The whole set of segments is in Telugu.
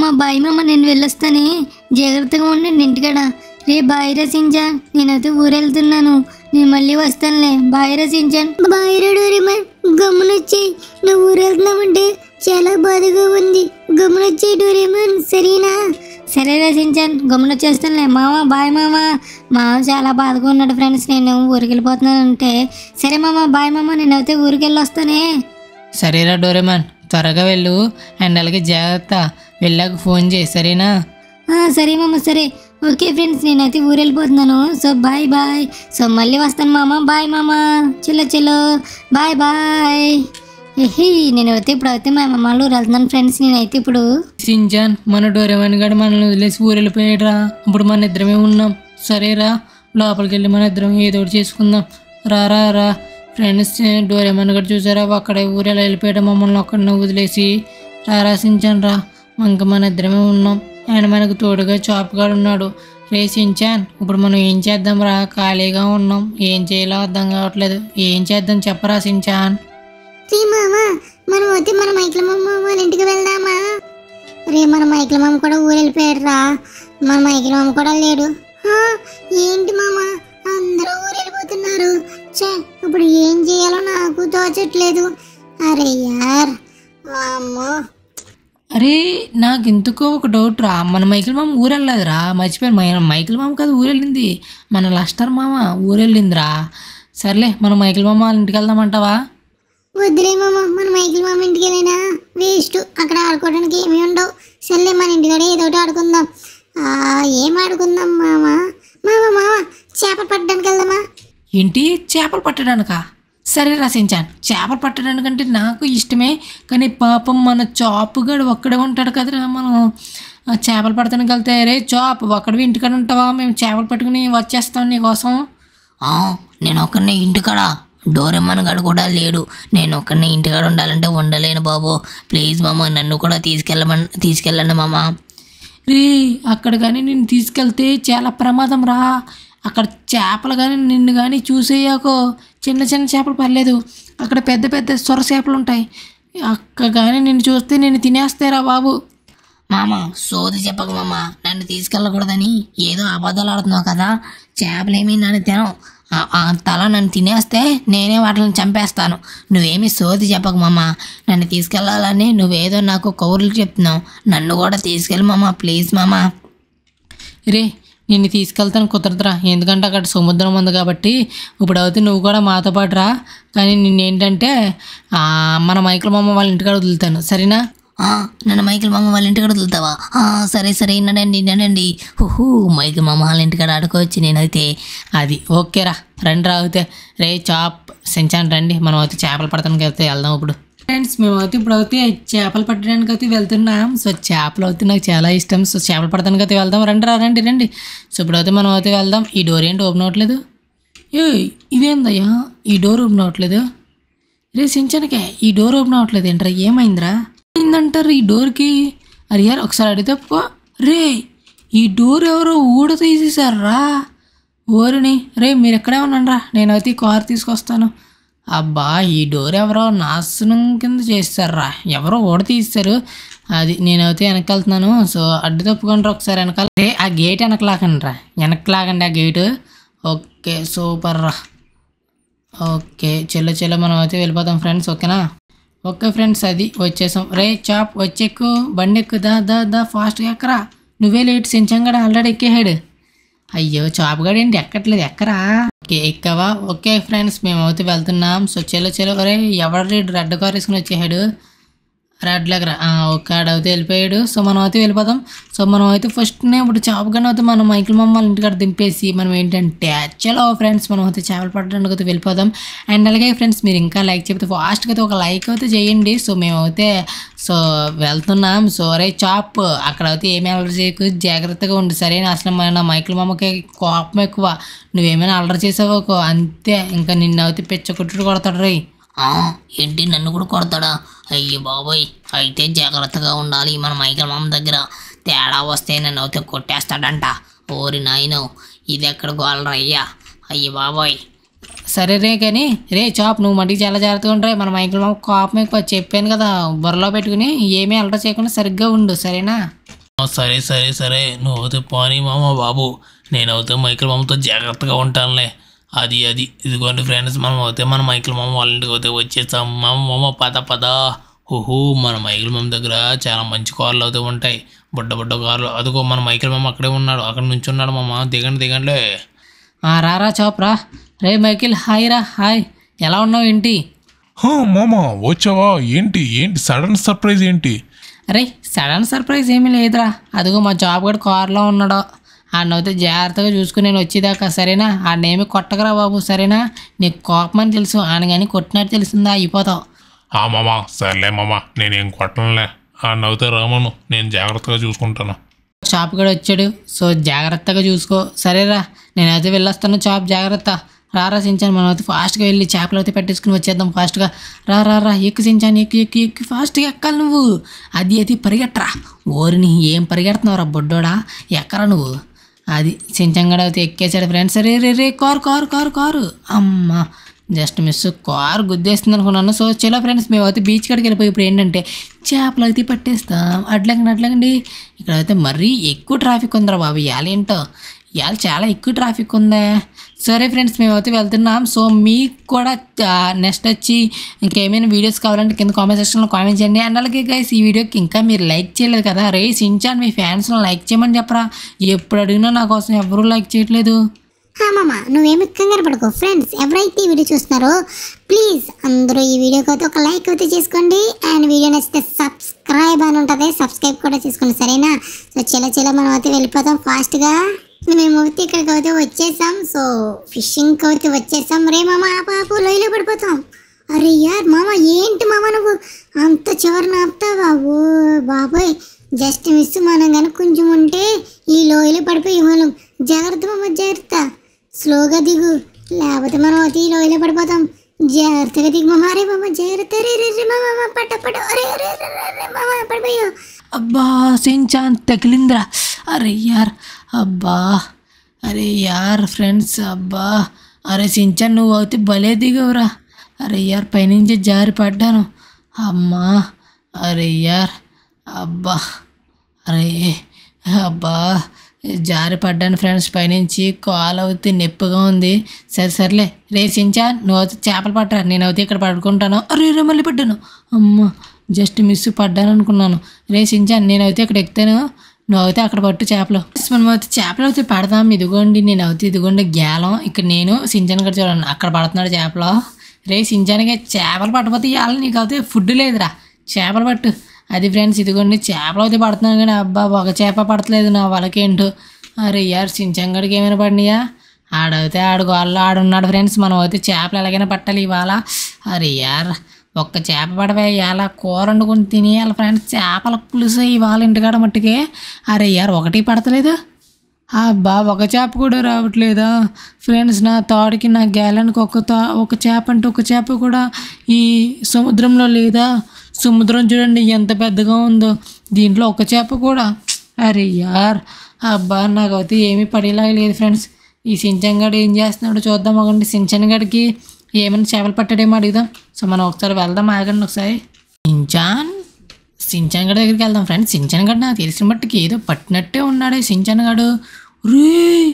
బాయ్ మామ నేను వెళ్ళొస్తానే జాగ్రత్తగా ఉండండి ఇంటికాడ రే బాయ్ రా సింజాన్ నేనైతే ఊరెళ్తున్నాను నేను మళ్ళీ వస్తానులే బాయ్ రా సింజాన్ బాయ్ రా డోరేమాన్ గమ్మునొచ్చి నువ్వు ఊరెళ్తున్నామంటే చాలా బాధగా ఉంది గమ్మునొచ్చి డోరేమాన్ సరేనా సరే రా సింజాన్ గమ్మునొచ్చేస్తానులే మామ బాయ్ మామ మామ చాలా బాధగా ఉన్నాడు ఫ్రెండ్స్ నేను ఊరికి వెళ్ళిపోతున్నాను అంటే సరే మామ బాయ్ మామ నేనైతే ఊరికి వెళ్ళి వస్తానే సరేరా డోరేమాన్ త్వరగా వెళ్ళు అండ్ అలాగే జాగ్రత్త వెళ్ళాక ఫోన్ చేయి సరేనా ఆ, సరే మామ సరే ఓకే ఫ్రెండ్స్ నేనైతే ఊరు వెళ్ళిపోతున్నాను సో బాయ్ బాయ్ సో మళ్ళీ వస్తాను మామ బాయ్ మామ చలో చలో బాయ్ బాయ్ ఎహి నేనైతే ఇప్పుడు అయితే మా అమ్మ ఊరు వెళ్తున్నాను ఫ్రెండ్స్ నేనైతే ఇప్పుడు సింజాన్ మన డోరేమాన్ గడు మనల్ని వదిలేసి ఊరు వెళ్ళిపోయాడురా ఇప్పుడు మన ఇద్దరమే ఉన్నాం సరేరా లోపలికి వెళ్ళి మన ఇద్దరం ఏదో ఒకటి చేసుకుందాం రా రా రా ఫ్రెండ్స్ డోరేమాన్ గడు చూసారా అక్కడే ఊరు ఎలా వెళ్ళిపోయాడు మమ్మల్ని ఒక్కడిని వదిలేసి రా రా సించాన్ రా ఇంక మన ఇద్దరమే ఉన్నాం ఆయన మనకు తోడుగా చాపుగాడు ఉన్నాడు రే సించాన్ ఇప్పుడు మనం ఏం చేద్దాం రా ఖాళీగా ఉన్నాం ఏం చేయాలో అర్థం కావట్లేదు ఏం చేద్దాం చెప్పరా సించాన్ రే మామ మనం అయితే మన మైకిల మామ వాళ్ళ ఇంటికి వెళ్దామా రే మన మైకిల మామ కూడా ఊరు వెళ్ళిపోయాడు రా మన మైకిల మామ కూడా లేడు హా, ఏంటి మామ అందరూ ఊరు వెళ్ళిపోతున్నారు ఛే ఇప్పుడు ఏం చేయాలో నాకు తోచట్లేదు అరే యార్ అమ్మో అరే నాకు ఎందుకో ఒక డౌట్ రా మన మైకిల్ మామ ఊరు వెళ్ళలేదురా మర్చిపోయాను మన మైకిల్ మామ కాదు ఊరు వెళ్ళింది మన లస్టర్ మామ ఊరు వెళ్ళిందిరా సర్లే మన మైకిల్ మామ వాళ్ళ ఇంటికి వెళ్దామంటావా వద్దులే మామ మన మైకిల్ మామ ఇంటికి వెళ్ళినా వేస్ట్ అక్కడ ఆడుకోవడానికి ఏమీ ఉండవు సర్లే మన ఇంటికాడ ఏదో ఒకటి ఆడుకుందాం ఆ, ఏం ఆడుకుందాం మామ మామ మామ చేపలు పట్టడానికి వెళ్దామా ఏంటి చేపలు పట్టడానికా సరే రసించాను చేపలు పట్టడానికంటే నాకు ఇష్టమే కానీ పాపం మన చాపుగాడు ఒక్కడే ఉంటాడు కదరా మనం ఆ చేపలు పడతానికి వెళ్తే రే చాప్ ఒక్కడివి ఇంటికాడ ఉంటావా మేము చేపలు పట్టుకుని వచ్చేస్తాం నీకోసం ఆ, నేను ఒక్కనే ఇంటికాడ డోరెమ్మన్ గడు కూడా లేడు నేను ఒక్కనే ఇంటికాడ ఉండాలంటే ఉండలేను బాబు ప్లీజ్ మామ నన్ను కూడా తీసుకెళ్ళమని తీసుకెళ్ళండి మామ రే అక్కడ కానీ నిన్ను తీసుకెళ్తే చాలా ప్రమాదం రా అక్కడ చేపలు కానీ నిన్ను కానీ చూసేయాకో చిన్న చిన్న చేపలు పర్లేదు అక్కడ పెద్ద పెద్ద సొర చేపలు ఉంటాయి అక్కడ కానీ నిన్ను చూస్తే నిన్ను తినేస్తారా బాబు మామ సోది చెప్పక మామ నన్ను తీసుకెళ్ళకూడదని ఏదో అబద్ధాలు ఆడుతున్నావు కదా చేపలేమీ నన్ను తినవు ఆ- ఆ తల నన్ను తినేస్తే నేనే వాటిని చంపేస్తాను నువ్వేమీ సోది చెప్పక మామ నన్ను తీసుకెళ్ళాలని నువ్వేదో నాకు కౌరులు చెప్తున్నావు నన్ను కూడా తీసుకెళ్ళి మామ ప్లీజ్ మామ రే నిన్ను తీసుకెళ్తాను కుదరదురా ఎందుకంటే అక్కడ సముద్రం ఉంది కాబట్టి ఇప్పుడు అయితే నువ్వు కూడా మాతో పాటు రా కానీ నిన్నేంటంటే ఆ, మన మైకిల్ మామ వాళ్ళ ఇంటికాడ వదులుతాను సరేనా ఆ, నన్ను మైకిల్ మామ వాళ్ళ ఇంటికాడ వదులుతావా ఆ, సరే సరే వినండి వినండి హుహు మైకిల్ మామ వాళ్ళ ఇంటికాడ ఆడుకోవచ్చు నేనైతే అది ఓకేరా రండి రా అయితే రే చాప్ సెంచాన్ రండి మనం అయితే చేపలు పడటానికి అయితే వెళ్దాం ఇప్పుడు ఫ్రెండ్స్ మేమైతే ఇప్పుడు అయితే చేపలు పట్టడానికి అయితే వెళ్తున్నాం సో చేపలు అయితే నాకు చాలా ఇష్టం సో చేపలు పడటానికి అయితే వెళ్దాం రండి రా రండి రండి సో ఇప్పుడైతే మనం అయితే వెళ్దాం ఈ డోర్ ఏంటి ఓపెన్ అవ్వట్లేదు ఏ ఇదేందయ్యా ఈ డోర్ ఓపెన్ అవ్వట్లేదు రే సించనకే ఈ డోర్ ఓపెన్ అవ్వట్లేదు ఏంట్రా ఏమైందిరా ఏందంటారు ఈ డోర్కి అరే యార్ ఒకసారి అడిగితే పో రే ఈ డోర్ ఎవరో ఊడ తీసేశారా ఓరిని రే మీరు ఎక్కడే ఉన్నారా నేనైతే ఈ కార్ తీసుకొస్తాను అబ్బా ఈ డోర్ ఎవరో నాశనం కింద చేస్తారా ఎవరో ఊడ తీస్తారు అది నేనైతే వెనక్కి వెళ్తున్నాను సో అడ్డు తప్పుకుంటారా ఒకసారి వెనకాల రే ఆ గేట్ వెనక లాగండి రా వెనక్కి లాగండి ఆ గేటు ఓకే సూపర్ రా ఓకే చెల్ల చెల్ల మనం అయితే వెళ్ళిపోతాం ఫ్రెండ్స్ ఓకేనా ఓకే ఫ్రెండ్స్ అది వచ్చేసాం రే చాప్ వచ్చెక్కు బండి ఎక్కు దా దా దా ఫాస్ట్గా ఎక్కరా నువ్వే లేట్ సించంగడ ఆల్రెడీ ఎక్కేహాడు అయ్యో చాపుగాడు ఏంటి ఎక్కట్లేదు ఎక్కరా ఓకే ఎక్కవా ఓకే ఫ్రెండ్స్ మేము అయితే వెళ్తున్నాం సో చెల్లో చెల్లో రే ఎవరు రెడ్ కార్ వేసుకుని వచ్చేసాడు రెడ్ దగ్గర ఓకే ఆడైతే వెళ్ళిపోయాడు సో మనం అయితే వెళ్ళిపోదాం సో మనం అయితే ఫస్ట్నే ఇప్పుడు చేపగానే అయితే మనం మైకిల్ మమ్మల్ని ఇంటికాడ దింపేసి మనం ఏంటంటే చలో ఫ్రెండ్స్ మనం అయితే చేపలు పట్టడానికి అయితే వెళ్ళిపోదాం అండ్ అలాగే ఫ్రెండ్స్ మీరు ఇంకా లైక్ చెప్తే ఫాస్ట్గా అయితే ఒక లైక్ అయితే చేయండి సో మేమైతే సో వెళ్తున్నాం సో రే చాప్ అక్కడ అయితే ఏమీ అలర్ చేయకు జాగ్రత్తగా ఉండు సరేనా అసలు మన మైకిల్ మామకి కోపం ఎక్కువ నువ్వేమైనా అలర్ చేసావో అంతే ఇంకా నిన్న అయితే పిచ్చ కొట్టుడు కొడతాడు రే ఆ, ఏంటి నన్ను కూడా కొడతాడా అయ్యో బాబోయ్ అయితే జాగ్రత్తగా ఉండాలి మన మైకల్ మామ దగ్గర తేడా వస్తే నన్ను అయితే కొట్టేస్తాడంట ఓరి నాయనో ఇది ఎక్కడ గోలరా అయ్యా అయ్యో బాబోయ్ సరే రే కానీ రే చాప్ నువ్వు మటుకు చాలా జాగ్రత్తగా ఉంటాయి మన మైకిల్ మామ కోపం ఎక్కువ చెప్పాను కదా బుర్రలో పెట్టుకుని ఏమీ అలట చేయకుండా సరిగ్గా ఉండు సరేనా ఆ, సరే సరే సరే నువ్వు అయితే పోనీ మామ బాబు నేనైతే మైకిల్ మామతో జాగ్రత్తగా ఉంటానులే అది అది ఇదిగోండి ఫ్రెండ్స్ మనం అయితే మన మైకిల్ మామ వాళ్ళ ఇంటికి అయితే వచ్చేసాం మామ మామ పద పద ఓహో మన మైకిల్ మామ దగ్గర చాలా మంచి కార్లు అయితే ఉంటాయి బుడ్డ బుడ్డ కార్లు అదిగో మన మైకిల్ మామ అక్కడే ఉన్నాడు అక్కడ నుంచి ఉన్నాడు మామ దిగండి దిగండి ఆ, రారా చాప్రా రే మైకిల్ హాయ్ రా హాయ్ ఎలా ఉన్నావు ఏంటి హా మామ వచ్చావా ఏంటి ఏంటి సడన్ సర్ప్రైజ్ ఏంటి అరే సడన్ సర్ప్రైజ్ ఏమీ లేదురా అదిగో మా జాబ్ కూడా కార్లో ఉన్నాడు ఆడినైతే జాగ్రత్తగా చూసుకుని నేను వచ్చేదాకా సరేనా ఆడినేమి కొట్టకరా బాబు సరేనా నీకు కోపం అని తెలుసు ఆయన కానీ కొట్టినట్టు తెలిసిందా అయిపోతావు ఆ మామ సర్లే మామ నేనేం కొట్టనులే ఆ నవ్వుతే రామను నేను జాగ్రత్తగా చూసుకుంటాను షాప్ కూడా వచ్చాడు సో జాగ్రత్తగా చూసుకో సరేరా నేనైతే వెళ్ళొస్తాను షాప్ జాగ్రత్త రారా సించాను మనం అయితే ఫాస్ట్గా వెళ్ళి చేపలు అయితే పెట్టేసుకుని వచ్చేద్దాం ఫాస్ట్గా రా రా రా ఎక్కు సించాను ఎక్కు ఎక్కు ఎక్కు ఫాస్ట్గా ఎక్కాలి నువ్వు అది అది పరిగెట్టరా ఓరిని ఏం పరిగెడుతున్నావురా బొడ్డోడా ఎక్కరా నువ్వు అది సించంగడ అయితే ఎక్కేసాడు ఫ్రెండ్స్ రే రే రే కారు కారు కారు కారు అమ్మా జస్ట్ మిస్ కారు గుద్దేస్తుంది అనుకున్నాను సో చలో ఫ్రెండ్స్ మేము అయితే బీచ్ కాడికి వెళ్ళిపోయి ఇప్పుడు ఏంటంటే చేపలు అయితే పట్టేస్తాం అట్లగండి అట్లగండి ఇక్కడ అయితే మరీ ఎక్కువ ట్రాఫిక్ ఉందిరా బాబు ఇవాళ ఏంటో ఇవాళ చాలా ఎక్కువ ట్రాఫిక్ ఉందే సరే ఫ్రెండ్స్ మేమైతే వెళ్తున్నాం సో మీకు కూడా నెక్స్ట్ వచ్చి ఇంకేమైనా వీడియోస్ కావాలంటే కింద కామెంట్ సెక్షన్లో కామెంట్ చేయండి అండ్ అలాగే గైస్ ఈ వీడియోకి ఇంకా మీరు లైక్ చేయలేదు కదా రే సించాన్ మీ ఫ్యాన్స్లో లైక్ చేయమని చెప్పరా ఎప్పుడు అడిగినా నా కోసం ఎవరూ లైక్ చేయట్లేదు మామ నువ్వేమి కంగారు పడుకో ఫ్రెండ్స్ ఎవరైతే ఈ వీడియో చూస్తున్నారో ప్లీజ్ అందరూ ఈ వీడియోకి అయితే ఒక లైక్ అయితే చేసుకోండి అండ్ వీడియో నచ్చితే సబ్స్క్రైబ్ అని ఉంటుంది సబ్స్క్రైబ్ కూడా చేసుకోండి సరేనా సో చిల చిల మనం అయితే వెళ్ళిపోతాం ఫాస్ట్గా మేము అయితే ఇక్కడికి అయితే వచ్చేసాం సో ఫిషింగ్కి అయితే వచ్చేసాం రే మామ ఆపు ఆపు లొయ్యలో పడిపోతాం అరే యార్ మామ ఏంటి మామ నువ్వు అంత చివరిని ఆపుతావా ఓ బాబోయ్ జస్ట్ మిస్ మనం కనుక కొంచెం ఉంటే ఈ లోయలో పడిపోయి వాళ్ళం జాగ్రత్త మామ జాగ్రత్త స్లోగా దిగు లేకపోతే మనం అతి ఈ లోయలో పడిపోతాం జాగ్రత్తగా దిగు మామ అరే మామ జాగ్రత్త రే రే రే మామ మామ, పట్ట పట్ట అరే అరే అరే, అరే, అరే మామ పడిపోయావు అబ్బా సించాన్ తగిలిందిరా అరే యార్ అబ్బా అరే యార్ ఫ్రెండ్స్ అబ్బా అరే సించాన్ నువ్వు అయితే భలే దిగవురా అరే యార్ పైనుంచి జారి పడ్డాను అమ్మా అరే యార్ అబ్బా అరే అబ్బా జారి పడ్డాను ఫ్రెండ్స్ పైనుంచి కాలు అవుతే నొప్పిగా ఉంది సరే సర్లే రే సించా నువ్వు అయితే చేపలు పట్టరా నేను అయితే ఇక్కడ పడుకుంటాను అరే రే మళ్ళీ పడ్డాను అమ్మ జస్ట్ మిస్ పడ్డాను అనుకున్నాను రే సించా నేనైతే ఇక్కడ ఎక్కుతాను నువ్వు అయితే అక్కడ పట్టు చేపలు మనం అయితే చేపలు అయితే పడదాం ఇదిగోండి నేను అయితే ఇదిగోండి గ్యాలం ఇక్కడ నేను సించాన్ కూడా చూడండి అక్కడ పడుతున్నాడు చేపలు రే సించానికి చేపలు పట్టకపోతే ఇవాళ నీకు అయితే ఫుడ్ లేదురా చేపలు పట్టు అది ఫ్రెండ్స్ ఇదిగోండి చేపలు అయితే పడుతున్నాను కానీ అబ్బా ఒక చేప పడతలేదు నా వాళ్ళకేంటో అరే యార్ సించంగడికి ఏమైనా పడినాయా ఆడైతే ఆడు గోల్లో ఆడున్నాడు ఫ్రెండ్స్ మనం అయితే చేపలు ఎలాగైనా పట్టాలి ఇవాళ అరే యార్ ఒక్క చేప పడవే ఇవాళ కూర వండుకొని తినేయాలి ఫ్రెండ్స్ చేపల పులుసు ఇవాళ ఇంటికాడ మట్టుకే అరే యార్ ఒకటి పడతలేదు అబ్బా ఒక చేప కూడా రావట్లేదా ఫ్రెండ్స్ నా తాడికి నా గ్యాలన్కి ఒక తా ఒక చేప అంటే ఒక చేప కూడా ఈ సముద్రంలో లేదా సముద్రం చూడండి ఎంత పెద్దగా ఉందో దీంట్లో ఒక చేప కూడా అరే యార్ అబ్బా నాకైతే ఏమీ పడేలాగా లేదు ఫ్రెండ్స్ ఈ సించన్గాడు ఏం చేస్తున్నాడో చూద్దాం ఒకటి సించన్గాడికి ఏమైనా చేపలు పట్టాడేమో అడుగుదాం సో మనం ఒకసారి వెళ్దాం ఆగండి ఒకసారి సించాన్ సించాన్ గడి దగ్గరికి వెళ్దాం ఫ్రెండ్స్ సించాన్ గడు నాకు తెలిసిన మట్టుకి ఏదో పట్టినట్టే ఉన్నాడే సించాన్ గడు రే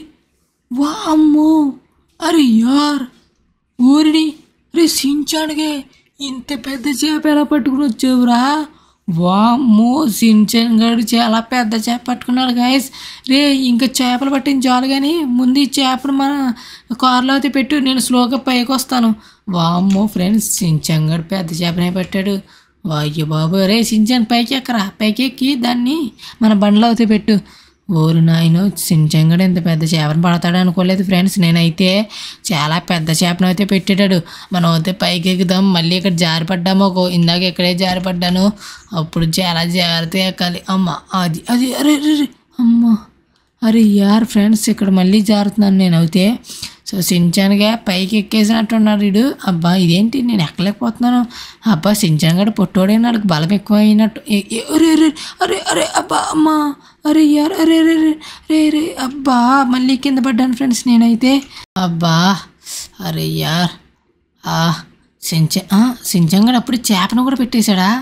వామ్మో అరే యార్ ఊరిని రే సించాన్గే ఇంత పెద్ద చేప ఎలా పట్టుకుని వచ్చావురా వామ్మో సించన్ గడు చాలా పెద్ద చేప పట్టుకున్నాడు గాయస్ రే ఇంకా చేపలు పట్టిన చాలు కానీ ముందు ఈ చేపను మన కారులో అయితే పెట్టు నేను స్లోగా పైకి వస్తాను వామ్మో ఫ్రెండ్స్ సించన్ గడు పెద్ద చేపనే పెట్టాడు వాయ్య బాబు రే సించాన్ పైకి ఎక్కరా పైకి ఎక్కి దాన్ని మన బండిలో అయితే పెట్టు ఓరు నాయన సించంగడు ఇంత పెద్ద చేపను పడతాడు అనుకోలేదు ఫ్రెండ్స్ నేనైతే చాలా పెద్ద చేపను అయితే పెట్టాడు మనం అయితే పైకి ఎక్కుదాం మళ్ళీ ఇక్కడ జారి పడ్డాము ఒక ఇందాక ఇక్కడే జారి పడ్డాను అప్పుడు చాలా జాగ్రత్త ఎక్కాలి అమ్మ అది అది అరే అరే అరే, అమ్మ అరే యార్ ఫ్రెండ్స్ ఇక్కడ మళ్ళీ జారుతున్నాను నేను అయితే సో సించాన్గా పైకి ఎక్కేసినట్టున్నాడు వీడు అబ్బా ఇదేంటి నేను ఎక్కలేకపోతున్నాను అబ్బా సించాన్ గడు పొట్టోడే నాకు బలం ఎక్కువ అయినట్టు ఏ- ఏ- అరే అరే అరే అరే అబ్బా అమ్మా అరే యార్ అరే అరే అరే రే రే అబ్బా మళ్ళీ కింద పడ్డాను ఫ్రెండ్స్ నేనైతే అబ్బా అరే యార్ ఆ సించ సించంగడు అప్పుడు చేపను కూడా పెట్టేశాడా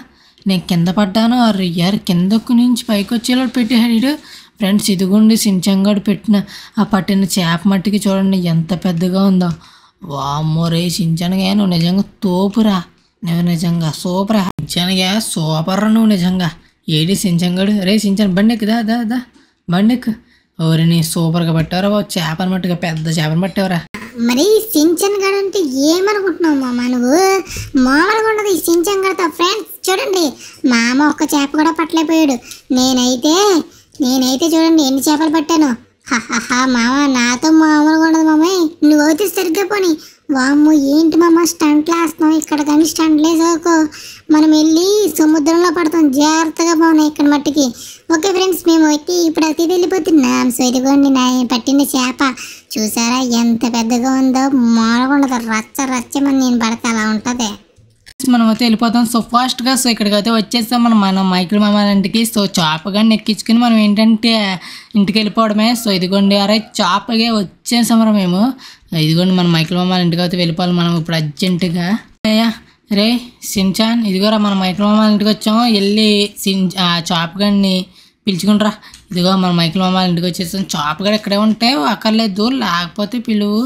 నేను కింద పడ్డాను ఆ రియ్యారు కిందకు నుంచి పైకి వచ్చేలా పెట్టాడు ఈడు. ఫ్రెండ్స్ ఇదిగోండి సించంగాడు పెట్టిన ఆ పట్టిన చేప మట్టికి చూడండి ఎంత పెద్దగా ఉందో వామ్మో రే సించనగా నువ్వు నిజంగా తోపురా నువ్వు నిజంగా సూపరా సించనగా సూపర్ నువ్వు నిజంగా ఏడి సించంగాడు రే సించన్ బండెక్కు దా దా దా బండెక్కు ఓరి నీ సూపర్గా పట్టావరా బాబు చేపని మట్టుగా పెద్ద చేపని పట్టావరా మరి సించన్ గడ్ అంటే ఏమనుకుంటున్నావు మామ నువ్వు మామూలుగా ఉండదు ఈ సించన్ గడతో ఫ్రెండ్స్ చూడండి మామ ఒక్క చేప కూడా పట్టలేకపోయాడు నేనైతే నేనైతే చూడండి ఎన్ని చేపలు పట్టాను హహహ మామ నాతో మామూలుగా ఉండదు మామయ్య నువ్వు అయితే సరిగ్గా పోని వామ్మో ఏంటి మామ స్టంట్లు వేస్తున్నావు ఇక్కడ కానీ స్టంట్లు వేసాకో మనం వెళ్ళి సముద్రంలో పడతాం జాగ్రత్తగా పోనాయి ఇక్కడ మట్టికి ఓకే ఫ్రెండ్స్ మేము అయితే ఇప్పుడు అతి వెళ్ళిపోతున్నాం సో ఇదిగోండి నా పట్టిన చేప చూసారా ఎంత పెద్దగా ఉందో మామూలుగా ఉండదు రచ్చ రచ్చమని నేను పడితే అలా ఉంటుంది మనం అయితే వెళ్ళిపోతాం సో ఫాస్ట్గా సో ఇక్కడికి అయితే వచ్చేస్తాం మనం మనం మైకిల్ మామ ఇంటికి సో చాపగా ఎక్కించుకుని మనం ఏంటంటే ఇంటికి వెళ్ళిపోవడమే సో ఇదిగోండి అరే చాపగా వచ్చేసాం రా మేము ఇదిగోండి మన మైకిల్ మామ ఇంటికి అయితే వెళ్ళిపోవాలి మనం ఇప్పుడు అర్జెంటుగా అయ్యా రే సించాన్ ఇదిగోరా మన మైకిల్ మామ ఇంటికి వచ్చాము వెళ్ళి సిన్ ఆ చాపగాడిని పిలుచుకుంటారా ఇదిగో మన మైకిల్ మామ ఇంటికి వచ్చేసాం చాపగాడు ఇక్కడే ఉంటే అక్కర్లేదు లేకపోతే పిలువు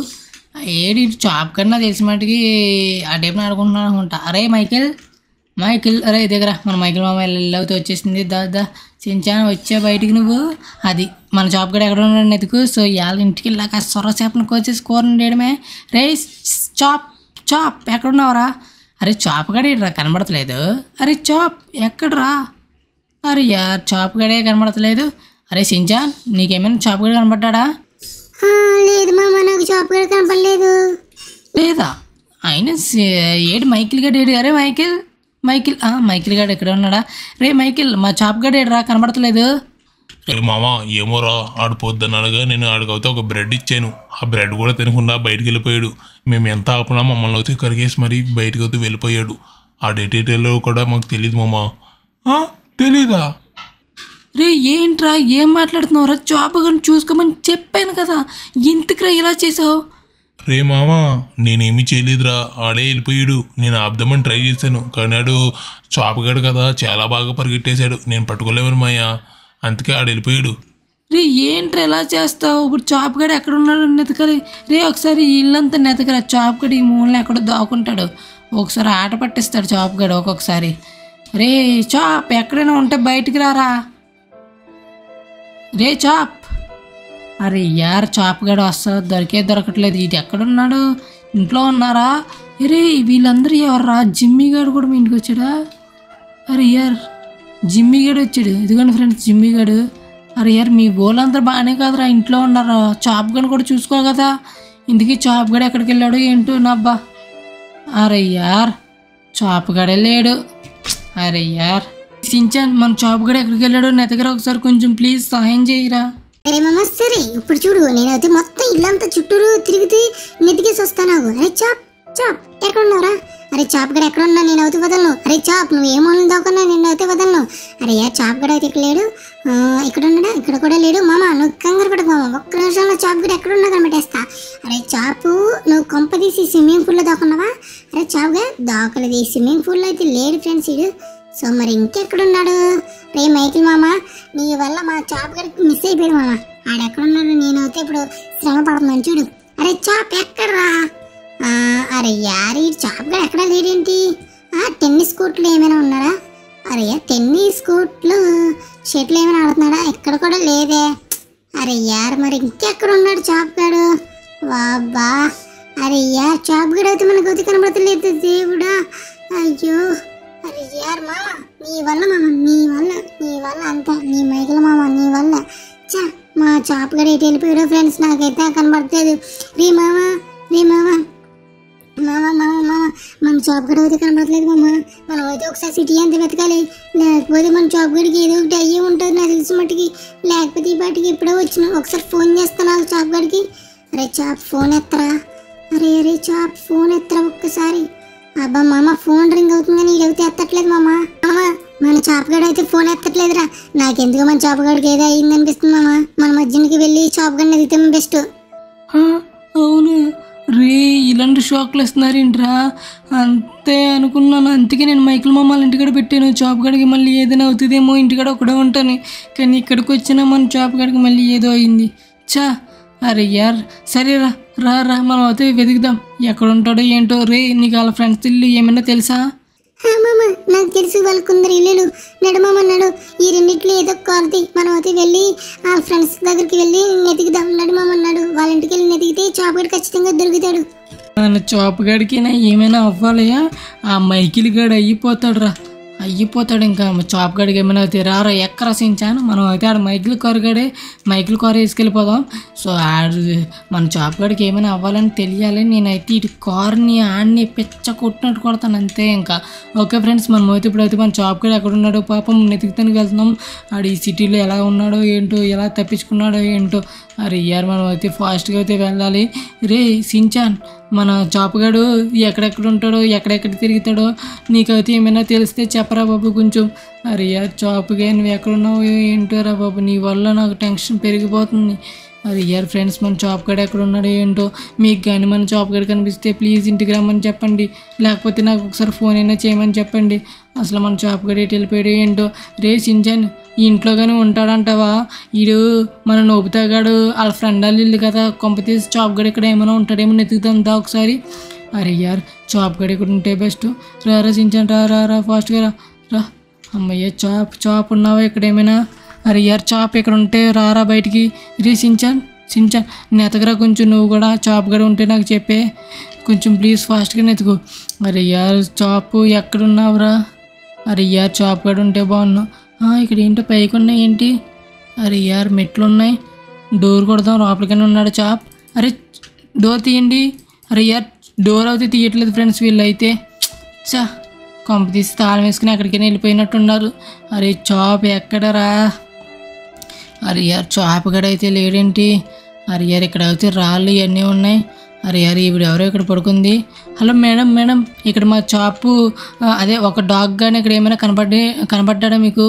ఏడి చాప్ కన్నా తెలిసిన మటుకి ఆ టైప్ ఆడుకుంటున్నాను అనుకుంటా అరే మైకిల్ మైకిల్ అరే దగ్గర మన మైకిల్ మామ వెళ్ళవుతూ వచ్చేసింది దా దా చించాన్ వచ్చే బయటికి నువ్వు అది మన చాప్ గడ ఎక్కడ ఉన్నాడు ఎతుకు సో ఇవాళ ఇంటికి వెళ్ళాక సొర చేపను కోచేసి కూరని చేయడమే రే చాప్ చాప్ ఎక్కడున్నావురా అరే చాప్ గడ రా కనబడతలేదు అరే చాప్ ఎక్కడరా అరే యార్ చాప్ గడే కనబడతలేదు అరే సించాన్ నీకేమైనా చాప్ గడ కనబడ్డా ఆ, లేదు మామ నాకు షాప్ కూడా కనపడలేదు లేదా ఆయన సే- ఏడు మైకిల్ గడ్ ఏడు అరే మైకిల్ మైకిల్ ఆ, మైకిల్ గడ్ ఎక్కడ ఉన్నాడా రే మైకిల్ మా చాప్ గడ్ ఏడు రా కనబడతలేదు ఏ మామ ఏమోరా ఆడు పొద్దున్నగా నేను ఆడికైతే ఒక బ్రెడ్ ఇచ్చాను ఆ బ్రెడ్ కూడా తినకుండా బయటికి వెళ్ళిపోయాడు మేము ఎంత ఆపినా మమ్మల్ని అయితే కరిగేసి మరీ బయటకు అయితే వెళ్ళిపోయాడు ఆ డేటేలో కూడా మాకు తెలియదు మామ ఆ, తెలీదా రే ఏంట్రా ఏం మాట్లాడుతున్నావురా జాబ్ కానీ చూసుకోమని చెప్పాను కదా ఎందుకురా ఇలా చేసావు రే మామ నేనేమి చేయలేదురా ఆడే వెళ్ళిపోయాడు నేను ఆపుదామని ట్రై చేశాను కానీ ఆడు చాపగాడు కదా చాలా బాగా పరిగెట్టేశాడు నేను పట్టుకోలేమని మాయా అందుకే ఆడు వెళ్ళిపోయాడు రే ఏంట్రా ఇలా చేస్తావు ఇప్పుడు చాప్ గడ ఎక్కడ ఉన్నాడు నెతకలి రే ఒకసారి ఈ ఇల్లంతా నెతకరా చాప్ గడ ఈ మూలలో ఎక్కడో దాక్కుంటాడు ఒకసారి ఆట పట్టిస్తాడు చాప్ గడ ఒక్కొక్కసారి రే చాప్ ఎక్కడైనా ఉంటే బయటికి రారా రే చాప్ అరే యార్ చాప్ గడ అస్సలు దొరికే దొరకట్లేదు ఇది ఎక్కడున్నాడు ఇంట్లో ఉన్నారా రే వీళ్ళందరూ ఎవర్రా జిమ్మీ గాడు కూడా మీ ఇంటికి వచ్చాడా అరే యార్ జిమ్మీ గడు వచ్చాడు ఇదిగోండి ఫ్రెండ్స్ జిమ్మీ గడు అరే యార్ మీ వాళ్ళందరూ బాగానే కాదురా ఇంట్లో ఉన్నారు చాప్ గడు కూడా చూసుకో కదా ఇందుకే చాప్ గడు ఎక్కడికి వెళ్ళాడు ఏంటో నబ్బా అరే యార్ చాప్ గడే లేడు అరే యార్ సించాన్ మన చాప్ గడు ఎక్కడికి వెళ్ళాడు నా దగ్గర ఒకసారి కొంచెం ప్లీజ్ సహాయం చేయరా అరే మామ సరే ఇప్పుడు చూడు నేనైతే మొత్తం ఇల్లంతా చుట్టూరు తిరిగితే నెతికేసి వస్తాను అరే చాప్ చాప్ ఎక్కడ ఉన్నారా అరే చాప్ గడ ఎక్కడ ఉన్నా నేను అవుతూ వదలను అరే చాప్ నువ్వు ఏ మూలం దాకున్నా నేను అవుతూ వదలను అరే యా చాప్ గడ అయితే ఇక్కడ లేడు ఆ, ఇక్కడ ఉన్నాడా ఇక్కడ కూడా లేడు మామ నువ్వు కంగారు పడకు మామ ఒక్క నిమిషంలో చాప్ గడ ఎక్కడ ఉన్నా కనిపెట్టేస్తా అరే చాపు నువ్వు కొంప తీసి స్విమ్మింగ్ పూల్లో దాకున్నావా అరే చాప్ గడ దాకలేదు ఈ స్విమ్మింగ్ పూల్లో అయితే లేడు ఫ్రెండ్స్ ఇడు సో మరి ఇంకెక్కడున్నాడు రే మైకిల్ మామ నీ వల్ల మా చాప్ గడికి మిస్ అయిపోయాడు మామ ఆడెక్కడున్నాడు నేనైతే ఇప్పుడు శ్రమ పడుతున్నాను చూడు అరే చాప్ ఎక్కడరా ఆ, అరే యార్ ఈ చాప్ గడ ఎక్కడ లేడేంటి ఆ టెన్నిస్ కోర్టులు ఏమైనా ఉన్నాడా అరే టెన్నిస్ కోర్టులు షెట్లు ఏమైనా ఆడుతున్నాడా ఇక్కడ కూడా లేదే అరే యార్ మరి ఇంకెక్కడ ఉన్నాడు చాప్ గాడు వాబ్బా అరే యార్ చాప్ గడు అయితే మనకు అయితే కనబడతలేదు దేవుడా అయ్యో అరే యార్ మామ నీ వల్ల మామ నీ వల్ల నీ వల్ల అంతా నీ మైకిల మామ నీ వల్ల చా మా చాప్ గడ ఎటు వెళ్ళిపోయాడు ఫ్రెండ్స్ నాకైతే కనబడట్లేదు రీ మామ రీ మామ మామ మామ మామ మన జాబ్ గడ అయితే కనబడట్లేదు మామ మనం అయితే ఒకసారి సిటీ అంతా వెతకాలి లేకపోతే మన జాబ్ గడికి ఏదో ఒకటి అయ్యి ఉంటుంది నాకు తెలిసిన మట్టుకి లేకపోతే ఈ పాటికి ఎప్పుడో వచ్చిన ఒకసారి ఫోన్ చేస్తాను ఆ జాబ్ గడికి అరే చాప్ ఫోన్ ఎత్తరా అరే అరే చాప్ ఫోన్ ఎత్తరా ఒక్కసారి అబ్బా మామ ఫోన్ రింగ్ అవుతుంది కానీ ఇదైతే ఎత్తట్లేదు మామ మామ మన చాపగాడు అయితే ఫోన్ ఎత్తట్లేదురా నాకెందుకు మన చాపగాడికి ఏదో అయింది అనిపిస్తుంది మామ మన మధ్యనికి వెళ్ళి చాపగాడిని ఎదిగితే బెస్ట్ ఆ, అవును రే ఇలాంటి ఇలాంటి షాక్లు ఇస్తున్నారు ఏంట్రా అంతే అనుకున్నాను అందుకే నేను మైకిల్ మమ్మల్ని ఇంటికాడ పెట్టాను చాప్ కాడికి మళ్ళీ ఏదైనా అవుతుందేమో ఇంటికాడ ఒకడే ఉంటాను కానీ ఇక్కడికి వచ్చినా మన చాప్ కాడికి మళ్ళీ ఏదో అయింది చా అరే యార్ సరే రా రా రా మనం అయితే వెతుకుదాం ఎక్కడ ఉంటాడో ఏంటో రే నీకు వాళ్ళ ఫ్రెండ్స్ ఇల్లు ఏమైనా తెలుసా హా మామ నాకు తెలుసు వాళ్ళ కొందరు ఇల్లులు నడు మామ నడు ఈ రెండిట్లో ఏదో కొరది మనం అయితే వెళ్ళి ఆ ఫ్రెండ్స్ దగ్గరికి వెళ్ళి నెతికిదాం నడు మామ నడు వాళ్ళ ఇంటికి వెళ్ళి నెతికితే చాపగడు ఖచ్చితంగా దొరుకుతాడు మన చాప్ గడికైనా ఏమైనా అవ్వాలయా ఆ మైకిల్ గడు అయిపోతాడు రా అయిపోతాడు ఇంకా చాప్ గడికి ఏమైనా అయితే రారా ఎక్కడ సించాను మనం అయితే ఆడ మైకిల్ కొరగడే మైకిల్ కార్ వేసుకెళ్ళిపోదాం సో ఆడు మన చాప్ గడికి ఏమైనా అవ్వాలని తెలియాలి నేనైతే ఇటు కార్ని ఆడిని పిచ్చ కొట్టినట్టు కొడతాను అంతే ఇంకా ఓకే ఫ్రెండ్స్ మనం అయితే ఇప్పుడైతే మన చాప్ గడి ఎక్కడ ఉన్నాడో పాపం నెతికితానికి వెళ్తున్నాం ఆడు ఈ సిటీలో ఎలా ఉన్నాడో ఏంటో ఎలా తప్పించుకున్నాడో ఏంటో అరే ఇయర్ మనం అయితే ఫాస్ట్గా అయితే వెళ్ళాలి రే సించాన్ మన చాపగాడు ఎక్కడెక్కడ ఉంటాడో ఎక్కడెక్కడ తిరుగుతాడో నీకైతే ఏమైనా తెలిస్తే చెప్పరా బాబు కొంచెం అరే యార్ చాపుగా నువ్వు ఎక్కడున్నావు ఏంటో రా బాబు నీ వల్ల నాకు టెన్షన్ పెరిగిపోతుంది అది ఇయర్ ఫ్రెండ్స్ మన చాప్ గడ ఎక్కడ ఉన్నాడో ఏంటో మీకు కానీ మన చాప్ గడ కనిపిస్తే ప్లీజ్ ఇంటికి రమ్మని చెప్పండి లేకపోతే నాకు ఒకసారి ఫోన్ అయినా చేయమని చెప్పండి అసలు మన చాప్ గడ ఎటు వెళ్ళిపోయాడు ఏంటో రే సించాన్ ఈ ఇంట్లో కానీ ఉంటాడంటావా ఈడు మన నోపుతాగాడు వాళ్ళ ఫ్రెండ్ వాళ్ళు ఇల్లు కదా కొంపతీసి చాప్ గడ ఇక్కడ ఏమైనా ఉంటాడేమో నెతుకుతాం దా ఒకసారి అరే యార్ చాప్ గడ ఇక్కడ ఉంటే బెస్ట్ రా రా సించాన్ రా రా రా ఫాస్ట్గా రా రా అమ్మయ్య చాప్ చాప్ ఉన్నావా ఇక్కడ ఏమైనా అరే యార్ చాప్ ఇక్కడ ఉంటే రారా బయటికి రే సించాన్ సించాన్ నెతకరా కొంచెం నువ్వు కూడా చాప్ కూడా ఉంటే నాకు చెప్పే కొంచెం ప్లీజ్ ఫాస్ట్గా నెతుకు అరే యార్ చాప్ ఎక్కడున్నావురా అరే యార్ చాప్ కూడా ఉంటే బాగున్నావు ఆ, ఇక్కడ ఏంటో పైకి ఉన్నాయి ఏంటి అరే యార్ మెట్లు ఉన్నాయి డోర్ కొడదాం లోపలికైనా ఉన్నాడు చాప్ అరే డోర్ తీయండి అరే యార్ డోర్ అయితే తీయట్లేదు ఫ్రెండ్స్ వీళ్ళు అయితే చా కొంప తీసి తాళం వేసుకుని ఎక్కడికైనా వెళ్ళిపోయినట్టున్నారు అరే చాప్ ఎక్కడరా అరే యార్ చాప్ గడ అయితే లేడేంటి అరే యార్ ఇక్కడ అయితే రాళ్ళు ఇవన్నీ ఉన్నాయి అరే యార్ ఈవిడ ఎవరో ఇక్కడ పడుకుంది హలో మేడం మేడం ఇక్కడ మా చాపు ఆ, అదే ఒక డాగ్ కానీ ఇక్కడ ఏమైనా కనపడి కనపడ్డా మీకు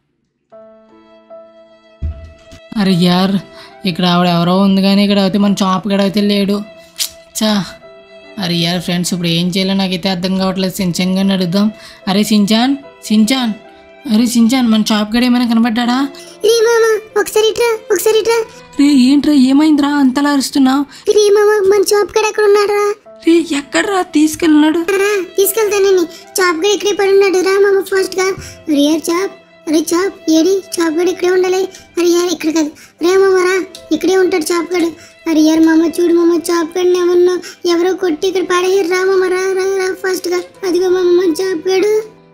అరే యార్ ఇక్కడ ఆవిడ ఎవరో ఉంది కానీ ఇక్కడ అయితే మన చాప్ గడ అయితే లేడు చా అరే యార్ ఫ్రెండ్స్ ఇప్పుడు ఏం చేయాలో నాకైతే అర్థం కావట్లేదు సించాన్ గారిని అడుగుదాం అరే సించాన్ సించాన్ అరే సించాన్ మన చాప్ గడ ఏమైనా కనపడ్డా రే మామ ఒకసారి ఇట్రా ఒకసారి ఇట్రా రే ఏంట్రా ఏమైందిరా అంతలా అరుస్తున్నావు రే మామ మన చాప్ గడ ఎక్కడ ఉన్నాడు రా రే ఎక్కడ్రా తీసుకెళ్ళినాడు రా తీసుకెళ్తానని చాప్ గడ ఇక్కడే పడి ఉన్నాడు రా మామ ఫాస్ట్ గా అరే యార్ చాప్ అరే చాప్ ఏడి చాప్ గడ ఇక్కడే ఉండాలి అరే యార్ ఇక్కడ కాదు రే మామ రా ఇక్కడే ఉంటాడు చాప్ గడు అరే యార్ మామ చూడు మామ చాప్ గడిని ఎవరినో ఎవరో కొట్టి ఇక్కడ పాడేయారు రా మామ రా రా రా ఫాస్ట్ గా అదిగో మామ మన చాప్ గడు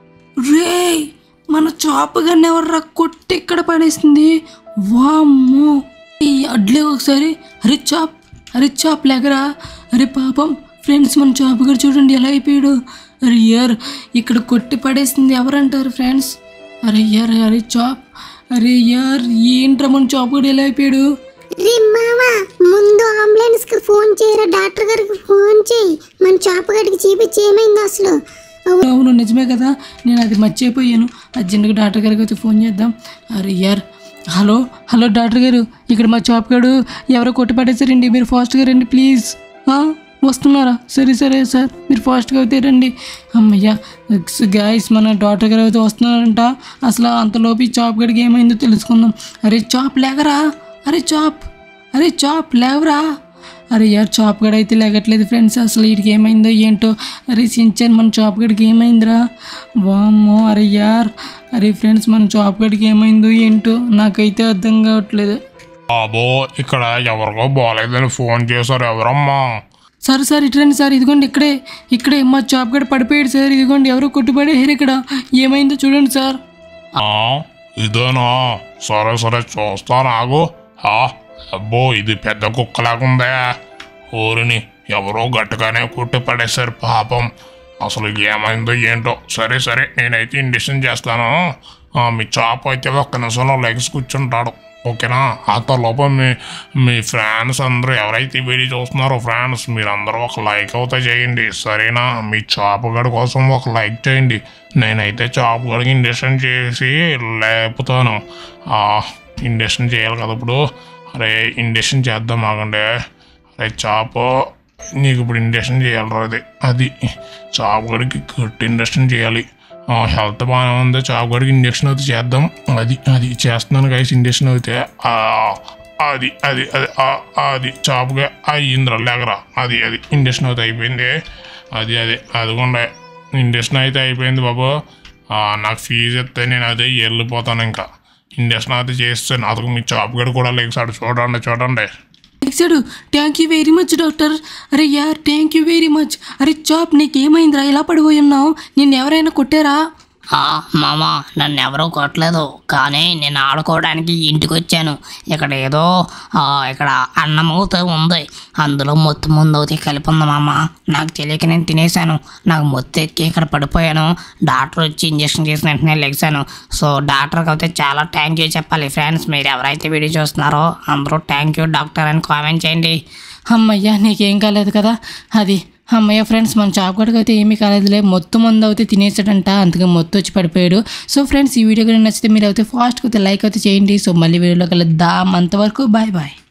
రే మన చాప్ గన్ను ఎవర్రా కొట్టి ఇక్కడ పడేసింది వామ్మో ఈ అడ్లే ఒకసారి అరే చాప్ అరే చాప్ లేకరా అరే పాపం ఫ్రెండ్స్ మన చాప్ గారు చూడండి ఎలా అయిపోయాడు అరే యార్ ఇక్కడ కొట్టి పడేసింది ఎవరంటారు ఫ్రెండ్స్ అరే యార్ అరే చాప్ అరే యార్ ఏంట్రా మన చాప్ గడు ఎలా అయిపోయాడు రే మామ ముందు అంబులెన్స్ కి ఫోన్ చేయరా డాక్టర్ గారికి ఫోన్ చేయి మన చాప గడికి చూపించి ఏమైంది అసలు అవును నిజమే కదా నేను అది మర్చిపోయాను అర్జెంట్గా డాక్టర్ గారికి అయితే ఫోన్ చేద్దాం అరే యార్ హలో హలో డాక్టర్ గారు ఇక్కడ మా చాప్ గారు ఎవరో కొట్టి పడేసారండి మీరు ఫాస్ట్గా రండి ప్లీజ్ ఆ, వస్తున్నారా సరే సరే సార్ మీరు ఫాస్ట్గా అయితే రండి అమ్మయ్యా గాయస్ మన డాక్టర్ గారు అయితే వస్తున్నారంట అసలు అంతలోపు ఈ చాప్ గడికి ఏమైందో తెలుసుకుందాం అరే చాప్ లేకరా అరే చాప్ అరే చాప్ లేవరా అరే యార్ చాప్ గడ అయితే లేగట్లేదు ఫ్రెండ్స్ అసలు వీడికి ఏమైందో ఏంటో అరే సించాన్ మన చాప్ గడికి ఏమైందిరా వామ్మో అరే యార్ అరే ఫ్రెండ్స్ మన చాప్ గడికి ఏమైందో ఏంటో నాకైతే అర్థం కావట్లేదు బాబో ఇక్కడ ఎవరికో బాగాలేదని ఫోన్ చేశారు ఎవరమ్మా సార్ సార్ ఇట్రండి సార్ ఇదిగోండి ఇక్కడే ఇక్కడే మా చాప్ గడ పడిపోయాడు సార్ ఇదిగోండి ఎవరో కొట్టుపడేసారు ఇక్కడ ఏమైందో చూడండి సార్ ఆ, ఇదేనా సరే సరే చూస్తాను ఆగు ఆ, అబ్బో ఇది పెద్ద కుక్కలాగుందే ఊరిని ఎవరో గట్టిగానే కుట్టి పడేశారు పాపం అసలు ఏమైందో ఏంటో సరే సరే నేనైతే ఇండిషన్ చేస్తాను ఆ, మీ చాప్ అయితే ఒక్క నిమిషంలో లెగ్స్ కూర్చుంటాడు ఓకేనా ఆ లోపల మీ మీ ఫ్యాన్స్ అందరూ ఎవరైతే ఈ వీడియో చూస్తున్నారో ఫ్యాన్స్ మీరందరూ ఒక లైక్ అవుతా చేయండి సరేనా మీ చాప్ గడి కోసం ఒక లైక్ చేయండి నేనైతే చాప్ గడికి ఇండక్షన్ చేసి లేపుతాను ఆ, ఇండక్షన్ చేయాలి కదా ఇప్పుడు అరే ఇండక్షన్ చేద్దాం ఆగండి అరే చాపు నీకు ఇప్పుడు ఇండక్షన్ చేయాలి అది అది చాపుగడికి కట్టి ఇండక్షన్ చేయాలి ఆ, హెల్త్ బాగానే ఉంది చాపుగడికి ఇండక్షన్ అయితే చేద్దాం అది అది చేస్తున్నాను గైస్ ఇండక్షన్ అయితే ఆ, అది అది అది ఆ, అది చాపుగా అయ్యిందిరా లేకరా అది అది ఇండక్షన్ అయితే అయిపోయింది అది అది అదిగోండే ఇండక్షన్ అయితే అయిపోయింది బాబు ఆ, నాకు ఫీజు ఇస్తే నేను అదే వెళ్ళిపోతాను ఇంకా ఇండక్షన్ అయితే చేస్తాను అతను మీ చాపుగడు కూడా లేచాడు చూడండి చూడండి ఎక్సాడు thank you very much doctor అరే యార్ థ్యాంక్ యూ వెరీ మచ్ అరే చాప్ నీకేమైందిరా ఇలా పడిపోయి ఉన్నావు నిన్ను ఎవరైనా కొట్టారా ఆ, మామ నన్ను ఎవరూ కొట్టలేదు కానీ నేను ఆడుకోవడానికి ఇంటికి వచ్చాను ఇక్కడ ఏదో ఆ, ఇక్కడ అన్నం అవుతూ ఉంది అందులో మొత్తం ముందు అవుతే కలిపి ఉంది మామ నాకు తెలియక నేను తినేసాను నాకు మొత్తం ఎక్కి ఇక్కడ పడిపోయాను డాక్టర్ వచ్చి ఇంజక్షన్ చేసిన వెంటనే లెగ్సాను సో డాక్టర్కి అయితే చాలా థ్యాంక్ యూ చెప్పాలి ఫ్రెండ్స్ మీరు ఎవరైతే వీడియో చూస్తున్నారో అందరూ థ్యాంక్ యూ డాక్టర్ అని కామెంట్ చేయండి అమ్మయ్యా నీకేం కాలేదు కదా అది అమ్మయ్య ఫ్రెండ్స్ మన చాపగడికి అయితే ఏమీ కాలేదులే మొత్తం మంది అయితే తినేసాడంట అందుకే మొత్తం వచ్చి పడిపోయాడు సో ఫ్రెండ్స్ ఈ వీడియో కనుక నచ్చితే మీరు అయితే ఫాస్ట్గా అయితే లైక్ అయితే చేయండి సో మళ్ళీ వీడియోలో కలుద్దాం అంతవరకు బాయ్ బాయ్